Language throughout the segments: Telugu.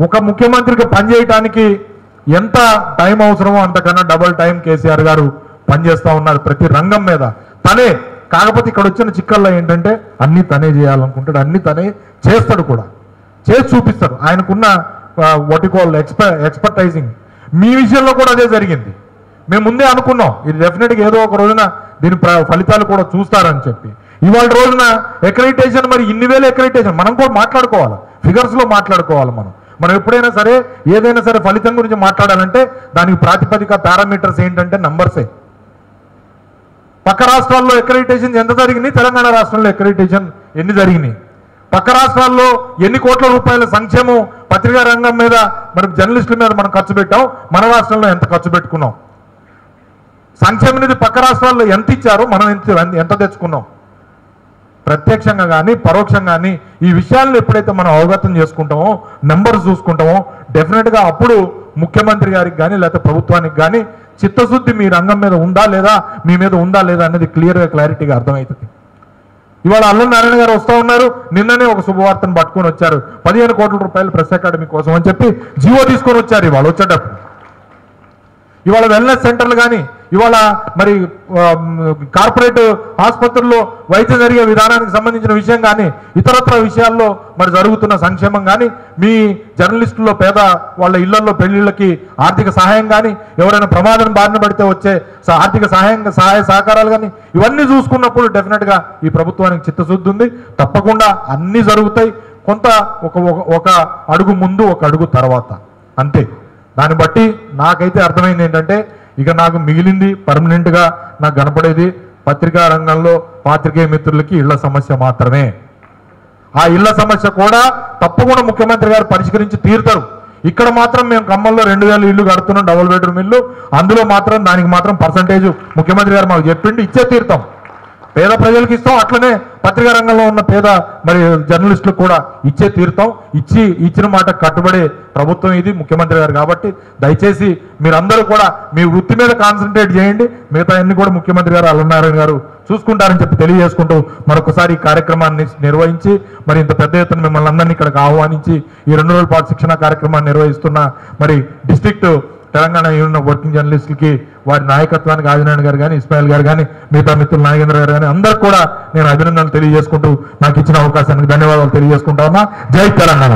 ఒక ముఖ్యమంత్రికి పనిచేయటానికి ఎంత టైం అవసరమో అంతకన్నా డబుల్ టైం కేసీఆర్ గారు పనిచేస్తా ఉన్నారు ప్రతి రంగం మీద తనే కాకపోతే ఇక్కడ వచ్చిన చిక్కల్లో ఏంటంటే అన్ని తనే చేయాలనుకుంటాడు అన్ని తనే చేస్తాడు కూడా చేసి చూపిస్తాడు ఆయనకున్న వాటికోల్ ఎక్స్ప ఎక్స్పర్టైజింగ్ మీ విషయంలో కూడా అదే జరిగింది మేము ముందే అనుకున్నాం ఇది డెఫినెట్గా ఏదో ఒక రోజున దీని ప్ర- ఫలితాలు కూడా చూస్తారని చెప్పి ఇవాళ రోజున ఎక్రిటేషన్ మరి ఇన్ని వేల ఎక్రిటేషన్ మనం కూడా మాట్లాడుకోవాలి ఫిగర్స్ లో మాట్లాడుకోవాలి మనం మనం ఎప్పుడైనా సరే ఏదైనా సరే ఫలితం గురించి మాట్లాడాలంటే దానికి ప్రాతిపదిక పారామీటర్స్ ఏంటంటే నంబర్సే పక్క రాష్ట్రాల్లో ఎక్రిటేషన్ ఎంత జరిగింది తెలంగాణ రాష్ట్రంలో ఎక్రిటేషన్ ఎన్ని జరిగినాయి పక్క రాష్ట్రాల్లో ఎన్ని కోట్ల రూపాయల సంక్షేమం పత్రికా రంగం మీద మరి జర్నలిస్టుల మీద మనం ఖర్చు పెట్టాం మన రాష్ట్రంలో ఎంత ఖర్చు పెట్టుకున్నాం సంక్షేమ నిధి పక్క రాష్ట్రాల్లో ఎంత ఇచ్చారో మనం ఎంత ఎంత తెచ్చుకున్నాం ప్రత్యక్షంగా కానీ పరోక్షంగా కానీ ఈ విషయాలను ఎప్పుడైతే మనం అవగతం చేసుకుంటామో నెంబర్స్ చూసుకుంటామో డెఫినెట్గా అప్పుడు ముఖ్యమంత్రి గారికి కానీ లేకపోతే ప్రభుత్వానికి కానీ చిత్తశుద్ధి మీ రంగం మీద ఉందా లేదా మీ మీద ఉందా లేదా అనేది క్లియర్గా క్లారిటీగా అర్థమవుతుంది ఇవాళ అల్లం నారాయణ గారు వస్తూ ఉన్నారు నిన్ననే ఒక శుభవార్తను పట్టుకొని వచ్చారు పదిహేను కోట్ల రూపాయలు ప్రెస్ అకాడమీ కోసం అని చెప్పి జియో తీసుకొని వచ్చారు ఇవాళ వచ్చేటప్పుడు ఇవాళ వెల్నెస్ సెంటర్లు కానీ ఇవాళ మరి ఆ, కార్పొరేట్ ఆసుపత్రుల్లో వైద్యం జరిగే విధానానికి సంబంధించిన విషయం కానీ ఇతరత్ర విషయాల్లో మరి జరుగుతున్న సంక్షేమం కానీ మీ జర్నలిస్టుల్లో పేద వాళ్ళ ఇళ్లలో పెళ్లిళ్ళకి ఆర్థిక సహాయం కానీ ఎవరైనా ప్రమాదం బారిన పడితే వచ్చే స- ఆర్థిక సహాయం సహాయ సహకారాలు కానీ ఇవన్నీ చూసుకున్నప్పుడు డెఫినెట్గా ఈ ప్రభుత్వానికి చిత్తశుద్ధి ఉంది తప్పకుండా అన్నీ జరుగుతాయి కొంత ఒక ఒక- ఒక అడుగు ముందు ఒక అడుగు తర్వాత అంతే దాన్ని బట్టి నాకైతే అర్థమైంది ఏంటంటే ఇక నాకు మిగిలింది పర్మనెంట్ గా నాకు కనపడేది పత్రికా రంగంలో పాత్రికేయ మిత్రులకి ఇళ్ల సమస్య మాత్రమే ఆ ఇళ్ల సమస్య కూడా తప్పకుండా ముఖ్యమంత్రి గారు పరిష్కరించి తీరుతారు ఇక్కడ మాత్రం మేము ఖమ్మంలో రెండు వేల ఇల్లు కడుతున్నాం డబుల్ బెడ్రూమ్ ఇల్లు అందులో మాత్రం దానికి మాత్రం పర్సంటేజ్ ముఖ్యమంత్రి గారు మాకు చెప్పిండి ఇచ్చే తీరుతాం పేద ప్రజలకు ఇస్తాం అట్లనే పత్రికా రంగంలో ఉన్న పేద మరి జర్నలిస్టులకు కూడా ఇచ్చే తీరుతాం ఇచ్చి ఇచ్చిన మాట కట్టుబడే ప్రభుత్వం ఇది ముఖ్యమంత్రి గారు కాబట్టి దయచేసి మీరందరూ కూడా మీ వృత్తి మీద కాన్సన్ట్రేట్ చేయండి మిగతా అన్ని కూడా ముఖ్యమంత్రి గారు అల్లనారాయణ గారు చూసుకుంటారని చెప్పి తెలియజేసుకుంటూ మరొకసారి ఈ కార్యక్రమాన్ని నిర్వహించి మరి ఇంత పెద్ద ఎత్తున మిమ్మల్ని అందరినీ ఇక్కడికి ఆహ్వానించి ఈ రెండు రోజుల పాటు శిక్షణ కార్యక్రమాన్ని నిర్వహిస్తున్న మరి district Telangana union of working జర్నలిస్టులకి వారి నాయకత్వానికి ఆదినారాయణ గారు కానీ ఇస్మాయిల్ గారు కానీ మిగతా మిత్రులు నాగేంద్ర గారు కానీ అందరికి కూడా నేను అభినందనలు తెలియజేసుకుంటూ నాకు ఇచ్చిన అవకాశానికి ధన్యవాదాలు తెలియజేసుకుంటా ఉన్నా జై తెలంగాణ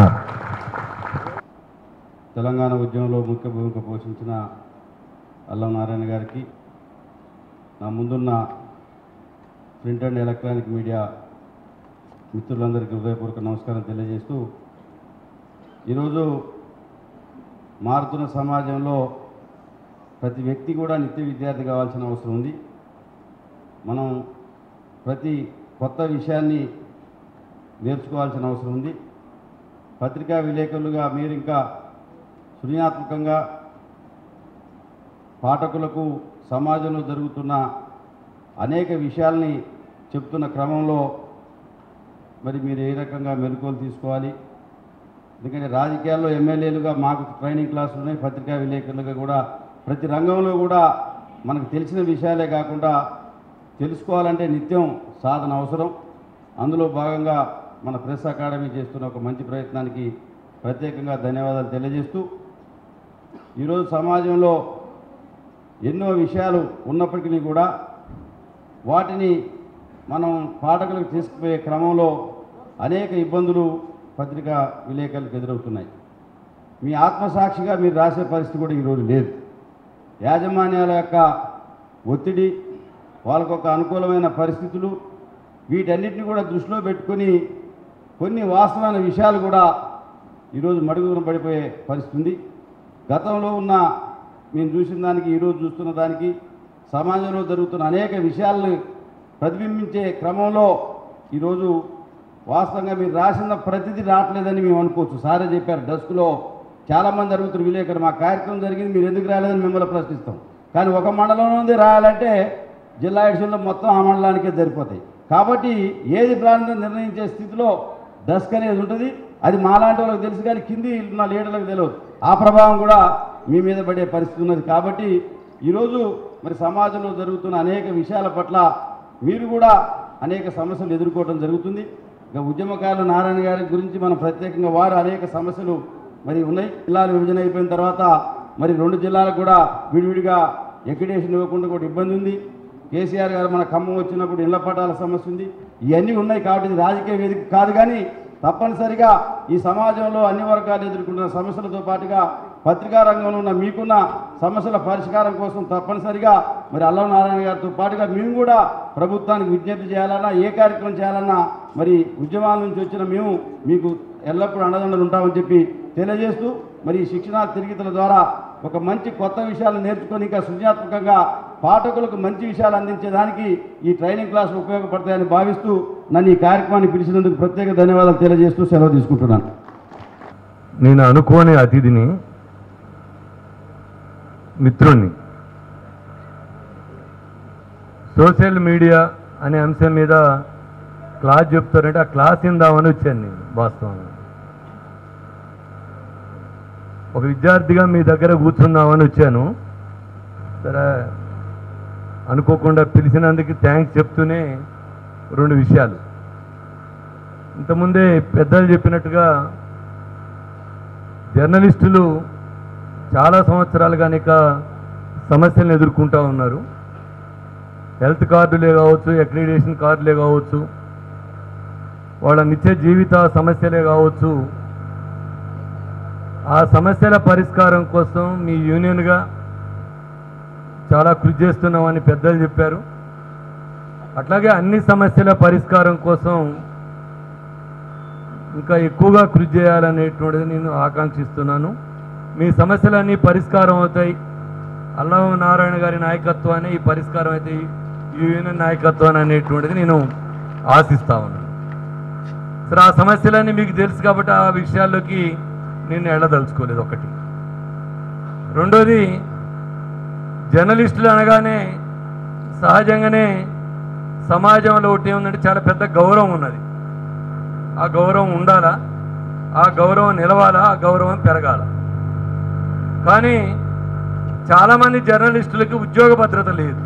తెలంగాణ ఉద్యమంలో ముఖ్య భూమిక పోషించిన అల్లం నారాయణ గారికి నా ముందున్న ప్రింట్ అండ్ ఎలక్ట్రానిక్ మీడియా మిత్రులందరికీ హృదయపూర్వక నమస్కారం తెలియజేస్తూ ఈరోజు మారుతున్న సమాజంలో ప్రతి వ్యక్తి కూడా నిత్య విద్యార్థి కావాల్సిన అవసరం ఉంది మనం ప్రతి కొత్త విషయాన్ని నేర్చుకోవాల్సిన అవసరం ఉంది పత్రికా విలేకరులుగా మీరు ఇంకా సృజనాత్మకంగా పాఠకులకు సమాజంలో జరుగుతున్న అనేక విషయాల్ని చెప్తున్న క్రమంలో మరి మీరు ఏ రకంగా మెలకువలు తీసుకోవాలి ఎందుకంటే రాజకీయాల్లో ఎమ్మెల్యేలుగా మాకు ట్రైనింగ్ క్లాసులు ఉన్నాయి పత్రికా విలేకరులుగా కూడా ప్రతి రంగంలో కూడా మనకు తెలిసిన విషయాలే కాకుండా తెలుసుకోవాలంటే నిత్యం సాధన అవసరం అందులో భాగంగా మన ప్రెస్ అకాడమీ చేస్తున్న ఒక మంచి ప్రయత్నానికి ప్రత్యేకంగా ధన్యవాదాలు తెలియజేస్తూ ఈరోజు సమాజంలో ఎన్నో విషయాలు ఉన్నప్పటికీ కూడా వాటిని మనం పాఠకులకు తీసుకుపోయే క్రమంలో అనేక ఇబ్బందులు పత్రికా విలేకరులకు ఎదురవుతున్నాయి మీ ఆత్మసాక్షిగా మీరు రాసే పరిస్థితి కూడా ఈరోజు లేదు యాజమాన్యాల యొక్క ఒత్తిడి వాళ్ళకొక అనుకూలమైన పరిస్థితులు వీటన్నిటిని కూడా దృష్టిలో పెట్టుకొని కొన్ని వాస్తవమైన విషయాలు కూడా ఈరోజు మడుగుదూరం పడిపోయే పరిస్థితి ఉంది గతంలో ఉన్న మేము చూసిన దానికి ఈరోజు చూస్తున్న దానికి సమాజంలో జరుగుతున్న అనేక విషయాలను ప్రతిబింబించే క్రమంలో ఈరోజు వాస్తవంగా మీరు రాసిన ప్రతిదీ రావట్లేదని మేము అనుకోవచ్చు సారే చెప్పారు డస్క్లో చాలామంది అడుగుతున్న విలేకరు మా కార్యక్రమం జరిగింది మీరు ఎందుకు రాలేదని మిమ్మల్ని ప్రశ్నిస్తాం కానీ ఒక మండలం నుండి రాయాలంటే జిల్లా ఎడిషన్లో మొత్తం ఆ మండలానికే సరిపోతాయి కాబట్టి ఏది ప్రాంతం నిర్ణయించే స్థితిలో డస్క్ అనేది ఉంటుంది అది మాలాంటి వాళ్ళకి తెలుసు కానీ కింది ఉన్న లీడర్లకు తెలియదు ఆ ప్రభావం కూడా మీ మీద పడే పరిస్థితి ఉన్నది కాబట్టి ఈరోజు మరి సమాజంలో జరుగుతున్న అనేక విషయాల పట్ల మీరు కూడా అనేక సమస్యలు ఎదుర్కోవడం జరుగుతుంది ఇక ఉద్యమకారులు నారాయణ గారి గురించి మనం ప్రత్యేకంగా వారు అనేక సమస్యలు మరి ఉన్నాయి జిల్లాలు విభజన అయిపోయిన తర్వాత మరి రెండు జిల్లాలకు కూడా విడివిడిగా ఎక్రిడేషన్ ఇవ్వకుండా కూడా ఇబ్బంది ఉంది కేసీఆర్ గారు మన ఖమ్మం వచ్చినప్పుడు ఇళ్ల పట్టాల సమస్య ఉంది ఇవన్నీ ఉన్నాయి కాబట్టి ఇది రాజకీయ వేదిక కాదు కానీ తప్పనిసరిగా ఈ సమాజంలో అన్ని వర్గాలు ఎదుర్కొంటున్న సమస్యలతో పాటుగా పత్రికా రంగంలో ఉన్న మీకున్న సమస్యల పరిష్కారం కోసం తప్పనిసరిగా మరి అల్లం నారాయణ గారితో పాటుగా మేము కూడా ప్రభుత్వానికి విజ్ఞప్తి చేయాలన్నా ఏ కార్యక్రమం చేయాలన్నా మరి ఉద్యమాల నుంచి వచ్చిన మేము మీకు ఎల్లప్పుడూ అండదండలు ఉంటామని చెప్పి తెలియజేస్తూ మరి ఈ శిక్షణా తిరిగితల ద్వారా ఒక మంచి కొత్త విషయాలు నేర్చుకొని ఇంకా సృజనాత్మకంగా పాఠకులకు మంచి విషయాలు అందించేదానికి ఈ ట్రైనింగ్ క్లాసులు ఉపయోగపడతాయని భావిస్తూ నన్ను ఈ కార్యక్రమాన్ని పిలిచినందుకు ప్రత్యేక ధన్యవాదాలు తెలియజేస్తూ సెలవు తీసుకుంటున్నాను నేను అనుకోని అతిథిని మిత్రుణ్ణి సోషల్ మీడియా అనే అంశం మీద క్లాస్ చెప్తారంటే ఆ క్లాస్ ఇందామని వచ్చాను నేను వాస్తవంగా ఒక విద్యార్థిగా మీ దగ్గర కూర్చుందామని వచ్చాను సరే అనుకోకుండా పిలిచినందుకు థ్యాంక్స్ చెప్తూనే రెండు విషయాలు ఇంతకుముందే పెద్దలు చెప్పినట్టుగా జర్నలిస్టులు చాలా సంవత్సరాలుగా అనేక సమస్యలను ఎదుర్కొంటూ ఉన్నారు హెల్త్ కార్డులే కావచ్చు అక్రిడేషన్ కార్డులే కావచ్చు వాళ్ళ నిత్య జీవిత సమస్యలే కావచ్చు ఆ సమస్యల పరిష్కారం కోసం మీ యూనియన్గా చాలా కృషి చేస్తున్నామని పెద్దలు చెప్పారు అట్లాగే అన్ని సమస్యల పరిష్కారం కోసం ఇంకా ఎక్కువగా కృషి చేయాలనేటువంటిది నేను ఆకాంక్షిస్తున్నాను మీ సమస్యలన్నీ పరిష్కారం అవుతాయి అల్లం నారాయణ గారి నాయకత్వాన్ని ఈ పరిష్కారం అయితే ఈ యూనియన్ నాయకత్వాన్ని అనేటువంటిది నేను ఆశిస్తా ఉన్నాను సరే ఆ సమస్యలన్నీ మీకు తెలుసు కాబట్టి ఆ విషయాల్లోకి నేను వెళ్ళదలుచుకోలేదు ఒకటి రెండోది జర్నలిస్టులు అనగానే సహజంగానే సమాజంలో ఒకటి ఏముందంటే చాలా పెద్ద గౌరవం ఉన్నది ఆ గౌరవం ఉండాలా ఆ గౌరవం నిలవాలా ఆ గౌరవం పెరగాల కానీ చాలామంది జర్నలిస్టులకి ఉద్యోగ భద్రత లేదు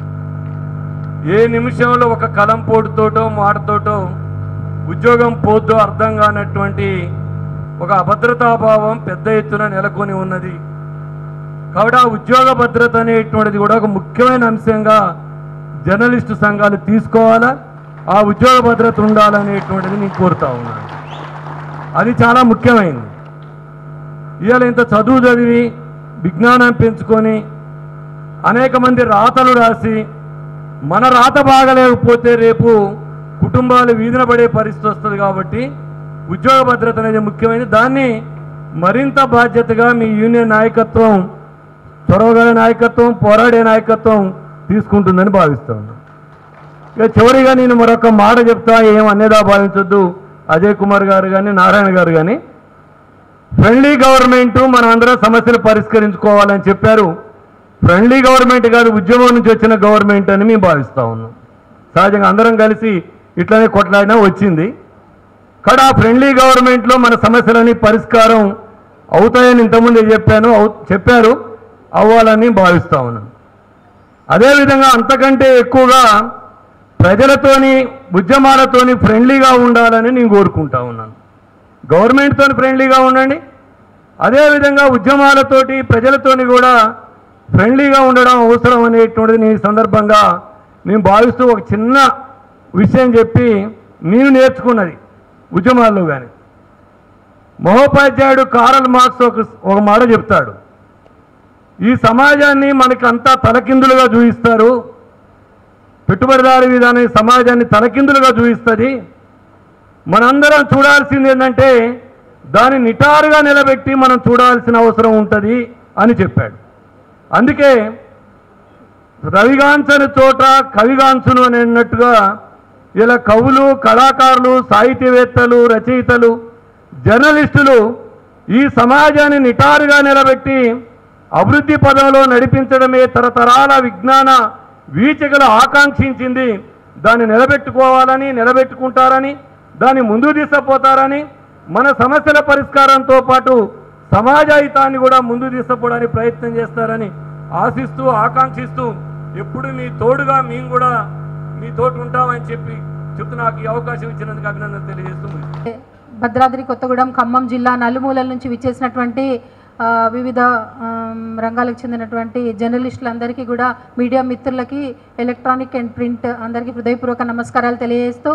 ఏ నిమిషంలో ఒక కలం పోటుతోటో మాటతోటో ఉద్యోగం పోద్దో అర్థం కానటువంటి ఒక అభద్రతాభావం పెద్ద ఎత్తున నెలకొని ఉన్నది కాబట్టి ఆ ఉద్యోగ భద్రత అనేటువంటిది కూడా ఒక ముఖ్యమైన అంశంగా జర్నలిస్టు సంఘాలు తీసుకోవాలా ఆ ఉద్యోగ భద్రత ఉండాలనేటువంటిది నేను కోరుతా ఉన్నాను అది చాలా ముఖ్యమైనది ఇవాళ ఇంత చదువు చదివి విజ్ఞానం పెంచుకొని అనేక మంది రాతలు రాసి మన రాత బాగలేకపోతే రేపు కుటుంబాలు వీధిన పడే పరిస్థితి వస్తుంది కాబట్టి ఉద్యోగ భద్రత అనేది ముఖ్యమైనది దాన్ని మరింత బాధ్యతగా మీ యూనియన్ నాయకత్వం చొరవగల నాయకత్వం పోరాడే నాయకత్వం తీసుకుంటుందని భావిస్తా ఉన్నాను ఇక చివరిగా నేను మరొక మాట చెప్తా ఏం అనేదా భావించొద్దు అజయ్ కుమార్ గారు కానీ నారాయణ గారు కానీ ఫ్రెండ్లీ గవర్నమెంట్ మనం అందరం సమస్యలు పరిష్కరించుకోవాలని చెప్పారు ఫ్రెండ్లీ గవర్నమెంట్ కాదు ఉద్యమం నుంచి వచ్చిన గవర్నమెంట్ అని మేము భావిస్తా ఉన్నాం సహజంగా అందరం కలిసి ఇట్లనే కొట్లాడినా వచ్చింది కానీ ఆ ఫ్రెండ్లీ గవర్నమెంట్లో మన సమస్యలన్నీ పరిష్కారం అవుతాయని ఇంతకుముందే చెప్పాను అవు- చెప్పారు అవ్వాలని భావిస్తా ఉన్నాను అదేవిధంగా అంతకంటే ఎక్కువగా ప్రజలతోని ఉద్యమాలతోని ఫ్రెండ్లీగా ఉండాలని నేను కోరుకుంటా ఉన్నాను గవర్నమెంట్తో ఫ్రెండ్లీగా ఉండండి అదేవిధంగా ఉద్యమాలతోటి ప్రజలతోని కూడా ఫ్రెండ్లీగా ఉండడం అవసరం అనేటువంటిది నేను ఈ సందర్భంగా నేను భావిస్తూ ఒక చిన్న విషయం చెప్పి నేను నేర్చుకున్నది ఉద్యమాల్లో కానీ మహోపాధ్యాయుడు కారల్ మార్క్స్ ఒక ఒక మాట చెప్తాడు ఈ సమాజాన్ని మనకి అంతా తలకిందులుగా చూపిస్తారు పెట్టుబడిదారి విధానం ఈ సమాజాన్ని తలకిందులుగా చూపిస్తుంది మనందరం చూడాల్సింది ఏంటంటే దాన్ని నిటారుగా నిలబెట్టి మనం చూడాల్సిన అవసరం ఉంటుంది అని చెప్పాడు అందుకే రవిగాంచని చోట కవిగాంచును అని అన్నట్టుగా ఇలా కవులు కళాకారులు సాహిత్యవేత్తలు రచయితలు జర్నలిస్టులు ఈ సమాజాన్ని నిటారుగా నిలబెట్టి అభివృద్ధి పదంలో నడిపించడమే తరతరాల విజ్ఞాన వీచికలు ఆకాంక్షించింది దాన్ని నిలబెట్టుకోవాలని నిలబెట్టుకుంటారని దాన్ని ముందుకు తీసుకుపోతారని మన సమస్యల పరిష్కారంతో పాటు సమాజాహితాన్ని కూడా ముందు తీసుకుపోవడానికి ప్రయత్నం చేస్తారని ఆశిస్తూ ఆకాంక్షిస్తూ ఎప్పుడు మీ తోడుగా మేము కూడా మీ తోడు ఉంటామని చెప్పి చెప్తూ నాకు ఈ అవకాశం ఇచ్చినందుకు అభినందన తెలియజేస్తూ ముగిస్తున్నాను. భద్రాద్రి కొత్తగూడెం ఖమ్మం జిల్లా నలుమూలల నుంచి విచ్చేసినటువంటి ఆ, వివిధ ఆమ్, రంగాలకు చెందినటువంటి జర్నలిస్టులందరికీ కూడా మీడియా మిత్రులకి ఎలక్ట్రానిక్ అండ్ ప్రింట్ అందరికీ హృదయపూర్వక నమస్కారాలు తెలియజేస్తూ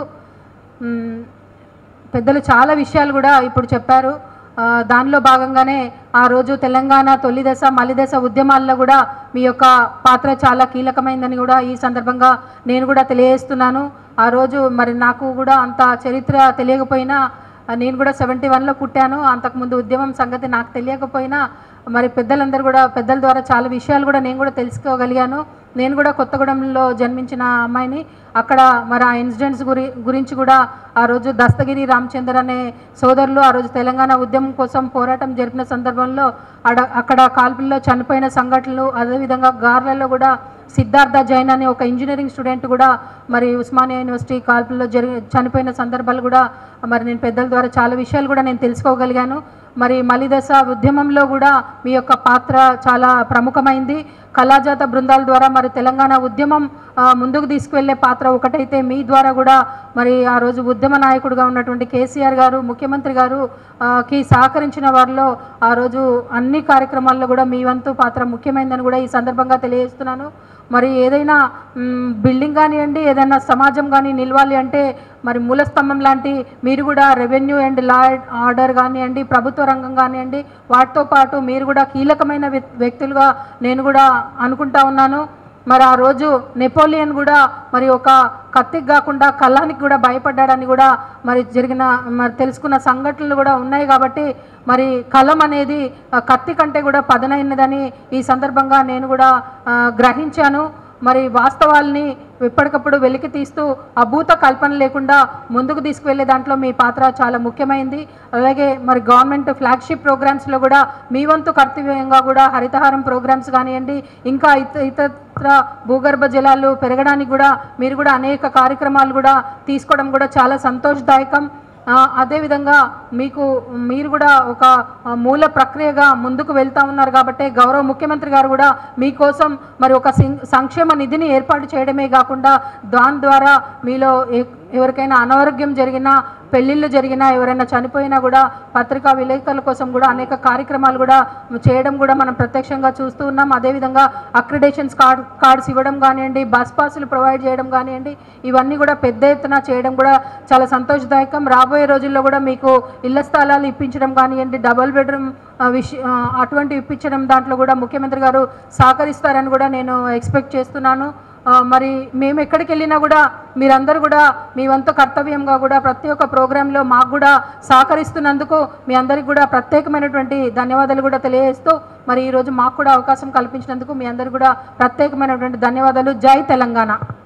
మ్, పెద్దలు చాలా విషయాలు కూడా ఇప్పుడు చెప్పారు ఆ, దానిలో భాగంగానే ఆ రోజు తెలంగాణ తొలి దశ మలి దశ ఉద్యమాల్లో కూడా మీ యొక్క పాత్ర చాలా కీలకమైందని కూడా ఈ సందర్భంగా నేను కూడా తెలియజేస్తున్నాను ఆ రోజు మరి నాకు కూడా అంత చరిత్ర తెలియకపోయినా ఆ, నేను కూడా సెవెంటీ వన్లో పుట్టాను అంతకుముందు ఉద్యమం సంగతి నాకు తెలియకపోయినా మరి పెద్దలందరూ కూడా పెద్దల ద్వారా చాలా విషయాలు కూడా నేను కూడా తెలుసుకోగలిగాను నేను కూడా కొత్తగూడెంలో జన్మించిన అమ్మాయిని అక్కడ మరి ఆ ఇన్సిడెంట్స్ గురి గురించి కూడా ఆ రోజు దస్తగిరి రామచందర్ అనే సోదరులు ఆ రోజు తెలంగాణ ఉద్యమం కోసం పోరాటం జరిపిన సందర్భంలో అడ అక్కడ కాల్పుల్లో చనిపోయిన సంఘటనలు అదేవిధంగా గార్లలో కూడా సిద్ధార్థ జైన్ అనే ఒక ఇంజనీరింగ్ స్టూడెంట్ కూడా మరి ఉస్మానియా యూనివర్సిటీ కాల్పుల్లో జరి చనిపోయిన సందర్భాలు కూడా మరి నేను పెద్దల ద్వారా చాలా విషయాలు కూడా నేను తెలుసుకోగలిగాను మరి మలిదశ ఉద్యమంలో కూడా మీ యొక్క పాత్ర చాలా ప్రముఖమైంది కళాజాత బృందాల ద్వారా మరి తెలంగాణ ఉద్యమం ఆ, ముందుకు తీసుకువెళ్ళే పాత్ర ఒకటైతే మీ ద్వారా కూడా మరి ఆ రోజు ఉద్యమ నాయకుడిగా ఉన్నటువంటి కేసీఆర్ గారు ముఖ్యమంత్రి గారు ఆ, కి సహకరించిన వారిలో ఆ రోజు అన్ని కార్యక్రమాల్లో కూడా మీ వంతు పాత్ర ముఖ్యమైనదని కూడా ఈ సందర్భంగా తెలియజేస్తున్నాను మరి ఏదైనా మ్, బిల్డింగ్ కానివ్వండి ఏదైనా సమాజం కానీ నిలవాలి అంటే మరి మూలస్తంభం లాంటి మీరు కూడా రెవెన్యూ అండ్ లా ఆర్డర్ కానివ్వండి ప్రభుత్వ రంగం కానివ్వండి వాటితో పాటు మీరు కూడా కీలకమైన వ్యక్- వ్యక్తులుగా నేను కూడా అనుకుంటా ఉన్నాను మరి ఆ రోజు నెపోలియన్ కూడా మరి ఒక కత్తికి కాకుండా కళ్ళానికి కూడా భయపడ్డాడని కూడా మరి జరిగిన మరి తెలుసుకున్న సంఘటనలు కూడా ఉన్నాయి కాబట్టి మరి కలం అనేది ఆ, కత్తి కంటే కూడా పదనైనదని ఈ సందర్భంగా నేను కూడా ఆ, గ్రహించాను మరి వాస్తవాల్ని ఎప్పటికప్పుడు వెలికి తీస్తూ అభూత కల్పన లేకుండా ముందుకు తీసుకువెళ్ళే దాంట్లో మీ పాత్ర చాలా ముఖ్యమైంది అలాగే మరి గవర్నమెంట్ ఫ్లాగ్షిప్ ప్రోగ్రామ్స్లో కూడా మీ వంతు కర్తవ్యంగా కూడా హరితహారం ప్రోగ్రామ్స్ కానివ్వండి ఇంకా ఇత ఇతర భూగర్భ జలాలు పెరగడానికి కూడా మీరు కూడా అనేక కార్యక్రమాలు కూడా తీసుకోవడం కూడా చాలా సంతోషదాయకం ఆ, అదేవిధంగా మీకు మీరు కూడా ఒక ఆ, మూల ప్రక్రియగా ముందుకు వెళ్తా ఉన్నారు కాబట్టి గౌరవ ముఖ్యమంత్రి గారు కూడా మీకోసం మరి ఒక సింగ్- సంక్షేమ నిధిని ఏర్పాటు చేయడమే కాకుండా దాని ద్వారా మీలో ఎ- ఎవరికైనా అనారోగ్యం జరిగినా పెళ్ళిళ్ళు జరిగినా ఎవరైనా చనిపోయినా కూడా పత్రికా విలేకరుల కోసం కూడా అనేక కార్యక్రమాలు కూడా చేయడం కూడా మనం ప్రత్యక్షంగా చూస్తూ ఉన్నాం అదేవిధంగా అక్రిడేషన్స్ కార్డ్ కార్డ్స్ ఇవ్వడం కానివ్వండి బస్ పాసులు ప్రొవైడ్ చేయడం కానివ్వండి ఇవన్నీ కూడా పెద్ద ఎత్తున చేయడం కూడా చాలా సంతోషదాయకం రాబోయే రోజుల్లో కూడా మీకు ఇళ్ల స్థలాలు ఇప్పించడం కానివ్వండి డబుల్ బెడ్రూమ్ విష ఆ, అటువంటివి ఇప్పించడం దాంట్లో కూడా ముఖ్యమంత్రి గారు సహకరిస్తారని కూడా నేను ఎక్స్పెక్ట్ చేస్తున్నాను ఆ, మరి మేము ఎక్కడికి వెళ్ళినా కూడా మీరందరూ కూడా మీ వంతు కర్తవ్యంగా కూడా ప్రతి ఒక్క ప్రోగ్రాంలో మాకు కూడా సహకరిస్తున్నందుకు మీ అందరికీ కూడా ప్రత్యేకమైనటువంటి ధన్యవాదాలు కూడా తెలియజేస్తూ మరి ఈరోజు మాకు కూడా అవకాశం కల్పించినందుకు మీ అందరికీ కూడా ప్రత్యేకమైనటువంటి ధన్యవాదాలు జై తెలంగాణ